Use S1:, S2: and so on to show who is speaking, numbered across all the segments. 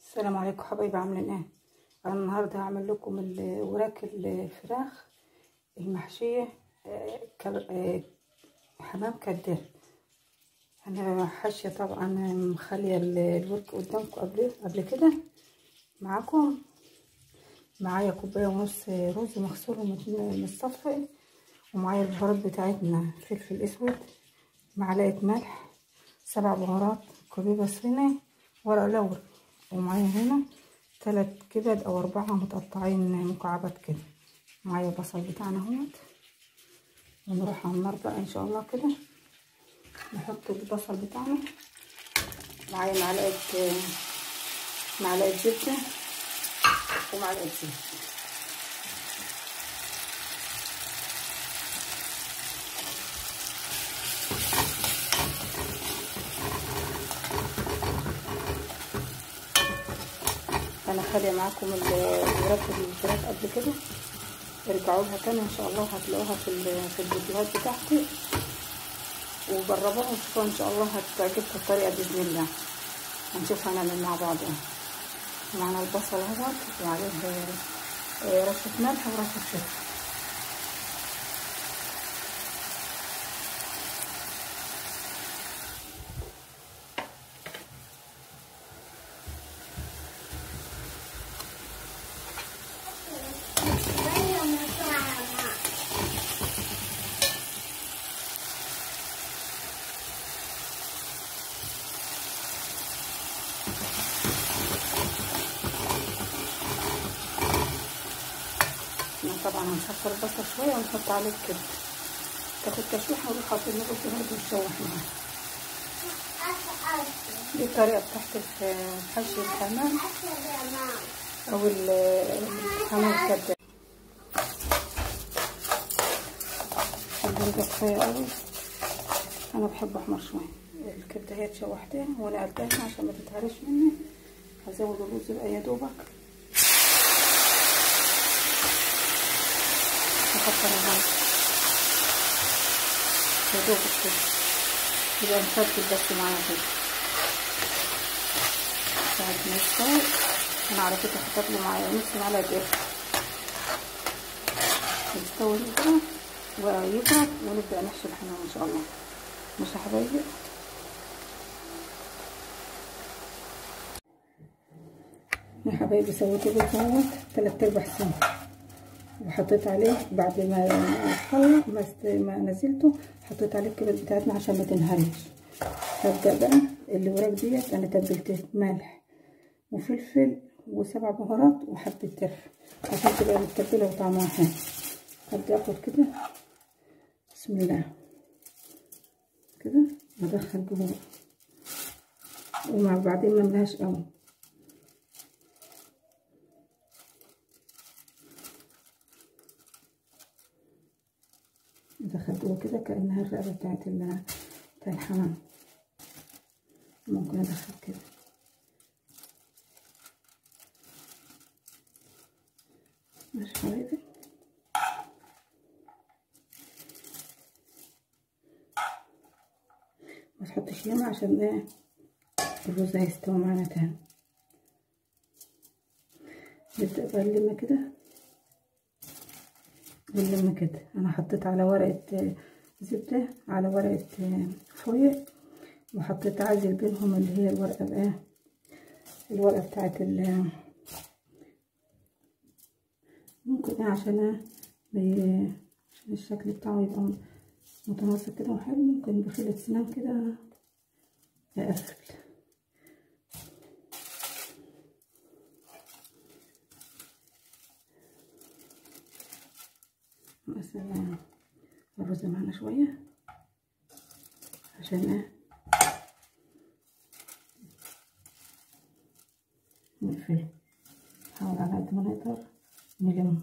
S1: السلام عليكم حبايبي عاملين ايه انا النهارده هعمل لكم ال- وراك الفراخ المحشيه آه، كر- آه، حمام كداب انا حاشيه طبعا مخليه ال- الورك قدامكم قبل قبل كده معاكم معايا كوبايه ونص رز مغسول ومتصفي ومعايا البهارات بتاعتنا فلفل اسود معلقه ملح سبع بهارات كبيبه صيني ورق لوري ومعايا هنا تلات كبد او اربعة متقطعين مكعبات كده معايا البصل بتاعنا اهوت ونروح على النار بقى ان شاء الله كده نحط البصل بتاعنا معايا معلقة معلقة زبدة ومعلقة زيت انا خاليه معاكم الوراك الفراخ قبل كده ارجعوا لها تاني ان شاء الله هتلاقوها في في الفيديوهات بتاعتي وجربوها وشوفوها ان شاء الله هتعجبكم الطريقه باذن الله هنشوف هنعمل مع بعض معنا البصل اهوت وعليه رشه ملح ورشه فلفل طبعا هنصفر البصل شويه ونحط عليه كده تاخد تشويحه ونروح حاطين له برضه يتشوح معاه دي الطريقه بتاعت حشي الحمام او الحمام الكداب البرجر كفايه قوي انا بحب احمر شويه الكبده هي اتشوحتها وانا قلتها عشان ما تتهرش مني هزود الرز بقى يا دوبك نحط على يا دوب كده يبقى مفرفل بس معايا كده بعد ما يستوي انا على فكره حطيت له معايا نص معلقه قرفه يستوي كده ويبرد ونبدا نحشي الحمام ان شاء الله مش يا حبايبي يا حبايبي سويت الرز اهوت تلات ارباع سنه وحطيت عليه بعد ما خلص ما نزلته حطيت عليه الكبد بتاعتنا عشان ما تنهرش هبدا بقى اللي وراك ديت انا تبلته ملح وفلفل وسبع بهارات وحبه تف عشان تبقى متبله وطعمها حلو هبدا اخد كده بسم الله كده ادخل جوه ومع بعدين ما ملهاش قوي ادخل جوه كده كانها الرقبه بتاعت بتاع الحمام ممكن ادخل كده ماشي حبايبي ما تحطش ياما عشان ايه الرز هيستوي معانا تاني نبدأ بقى نلم كده نلم كده انا حطيت على ورقة زبدة على ورقة فويل وحطيت عازل بينهم اللي هي الورقة بقى الورقة بتاعت ال ممكن ايه عشان عشان الشكل بتاعه يبقى متناسق كده وحلو ممكن بخلة سنان كده اقفل مثلا الرز معانا شوية عشان ايه نقفل نحاول على قد ما نقدر نلم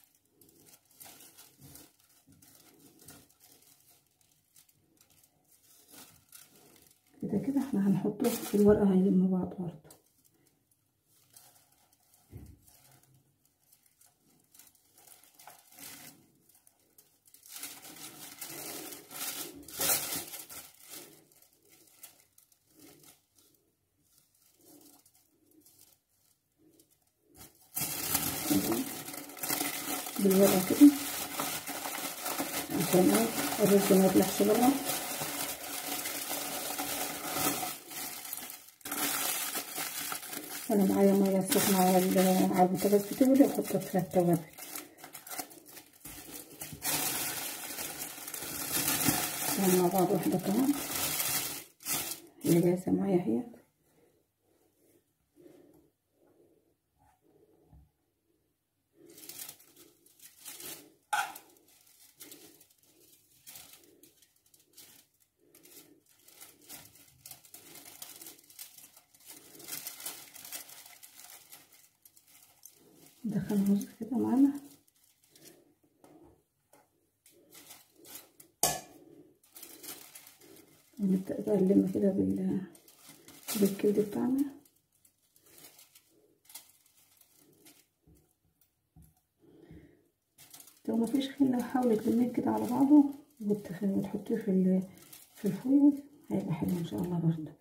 S1: كده كده احنا هنحطه في الورقة هيلم بعض برضه بالورقة كده عشان ايه الرز ما يطلعش بره انا معايا ميه سخنه على على البوتاجاز بتغلي واحط فيها التوابل مع بعض واحده كمان هي جاهزه معايا اهي ندخل الرز كده معانا ونبدأ بقى نلم كده بال بالكبد بتاعنا لو مفيش خلة حاولي تلميه كده على بعضه وتحطيه في في الفويل هيبقى حلو ان شاء الله برضه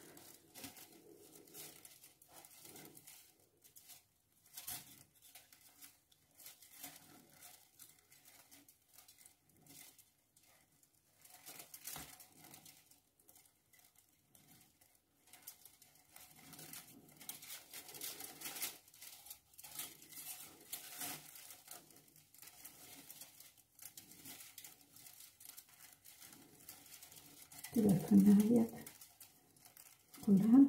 S1: كده الفنايات كلها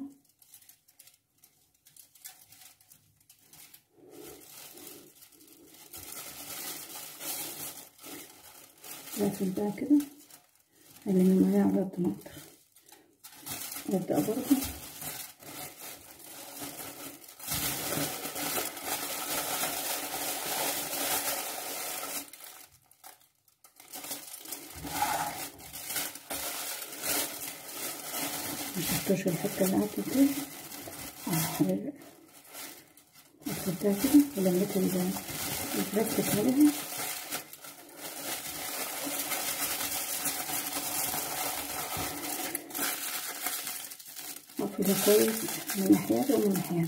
S1: لكن بقى كده اللي من مليان على الطماطم وابدأ برضه مشفتوش الحتة اللي قعدت دي اه اخدتها كده ولميت البلاستيك عليها واقفلها كويس من ناحيات ومن ناحيات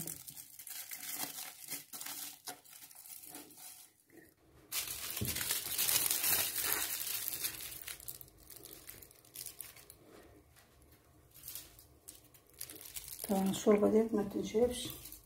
S1: طبعا الشوربه ديت ما بتنشربش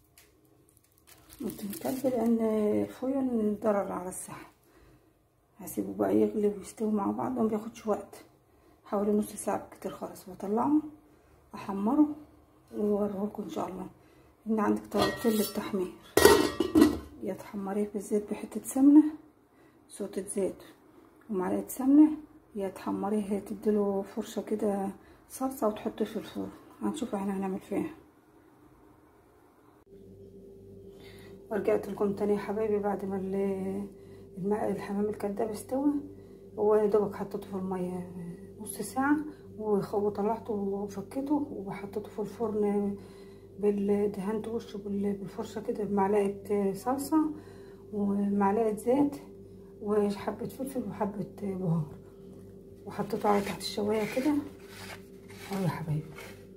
S1: وبتنكب لان الفويل ضرر على الصحه هسيبه بقى يغلي ويستوي مع بعض وما بياخدش وقت حوالي نص ساعه كتير خالص واطلعه احمره واوريهولكم ان شاء الله ان عندك طريقتين للتحمير يا تحمريه في الزيت بحته سمنه صوتة زيت ومعلقه سمنه يا تحمريه تديله فرشه كده صلصه وتحطيه في الفرن هنشوف احنا هنعمل فيها ورجعت لكم تاني يا حبايبي بعد ما الماء الحمام الكداب استوى هو يا دوبك حطيته في الميه نص ساعه وطلعته وفكيته وحطيته في الفرن دهنت وشه بالفرشه كده بمعلقه صلصه ومعلقه زيت وحبه فلفل وحبه بهار وحطيته على تحت الشوايه كده اهو يا حبايبي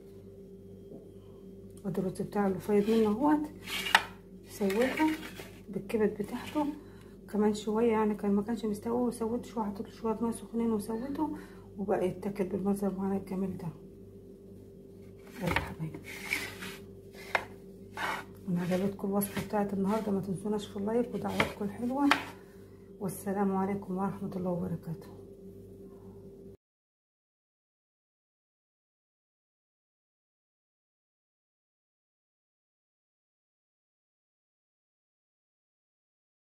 S1: وادي الرز بتاعه اللي فايض منه اهوت سويته بالكبد بتاعته كمان شويه يعني كان ما كانش مستوي وسويته شويه حطيت له شويه ميه سخنين وسويته وبقى يتاكل بالمنظر معانا الجميل ده يا حبايبي ان عجبتكم الوصفه بتاعت النهارده ما تنسوناش في اللايك ودعواتكم الحلوه والسلام عليكم ورحمه الله وبركاته